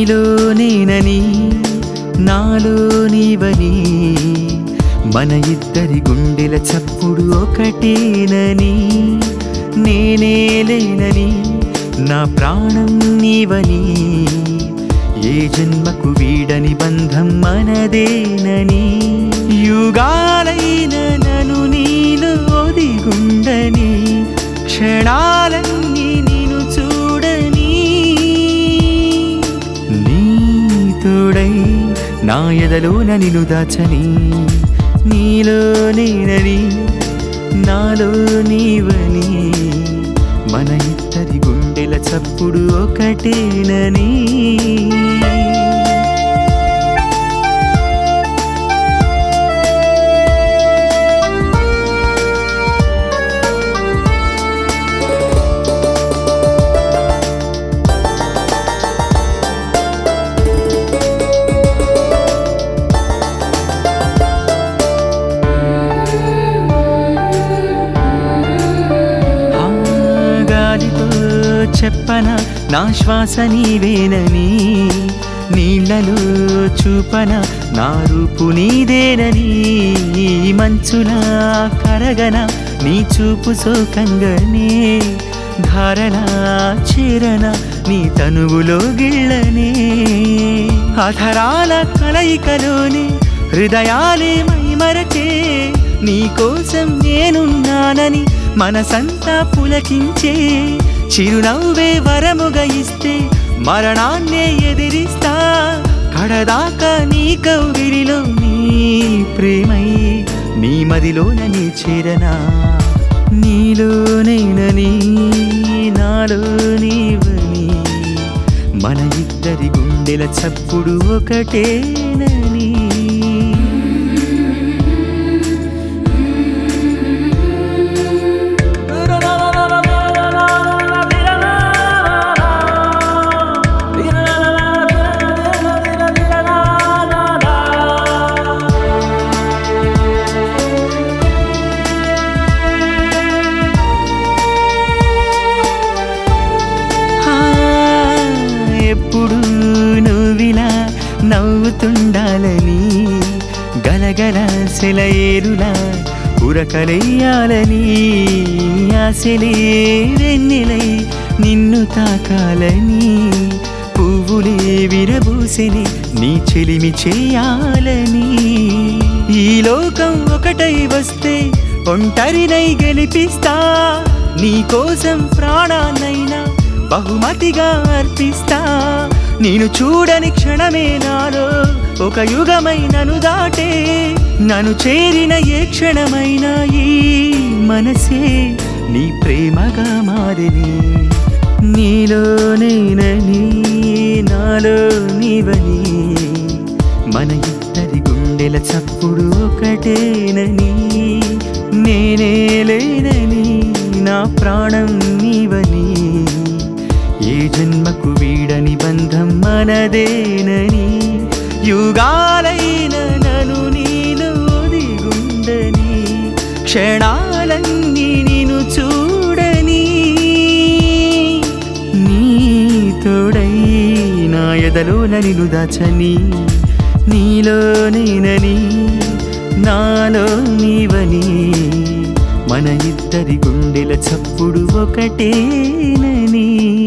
నీలో నేనని నాలో నీవని మన ఇద్దరి గుండెల చప్పుడు ఒకటేనని నేనే లేనని నా ప్రాణం నీవని ఏ జన్మకు వీడని బంధం మనదేనని యుగాలైన నను నీలో ఒదిగుండని క్షణాలన్నీ నేను చూడని నీ తోడై నా ఎదలోన నిన్ను దాచని నీలో నేనని నాలో నీవని మన ఇద్దరి గుండెల చప్పుడు ఒకటేనని ఆ గాలితో చెప్పన నా శ్వాస నీవేనని నీళ్ళలో చూపన నా రూపు నీదేనని మంచులా కరగన నీ చూపు సోకంగనే ధారలా చేరన నీ తనువులో గిళ్ళనే అధరాల కలయికలోనే హృదయాలే మైమరచే నీ కోసం నేనున్నానని మనసంతా పులకించే చిరునవ్వే వరముగా ఇస్తే మరణాన్నే ఎదిరిస్తా కడదాకా నీ కౌగిలిలో నీ ప్రేమై నీ మదిలోన నీ చేరనా నీలో నేనని నాలో నీవని మన ఇద్దరి గుండెల చప్పుడు ఒకటేనని ఆ, ఎప్పుడు నువ్విలా నవ్వుతుండాలని గలగల సెలయేరులా ఉరకలెయ్యాలని ఆశలే వెన్నెలై నిన్ను తాకాలని పువ్వులే విరబూసెని నీ చెలిమి చేయాలని ఈ లోకం ఒకటై వస్తే ఒంటరినై గెలిపిస్తా నీ కోసం ప్రాణాన్నైనా బహుమతిగా అర్పిస్తా నేను చూడని క్షణమే నాలో ఒక యుగమై నన్ను దాటే నన్ను చేరిన ఏ క్షణమైనా ఈ మనసే నీ ప్రేమగా మారిని నీలో నేనని నాలో నీవని మన ఇద్దరి గుండెల చప్పుడు ఒకటేనని నేనే లేనని నా ప్రాణం నీవని ఏ జన్మకు వీడని బంధం మనదేనని యుగాలైన నను నీలో దిగుండని క్షణాలన్నీ నేను చూడని నీ తోడై నా ఎదలోన నిన్ను దాచని నీలో నేనని నాలో నీవని మన ఇద్దరి గుండెల చప్పుడు ఒకటేనని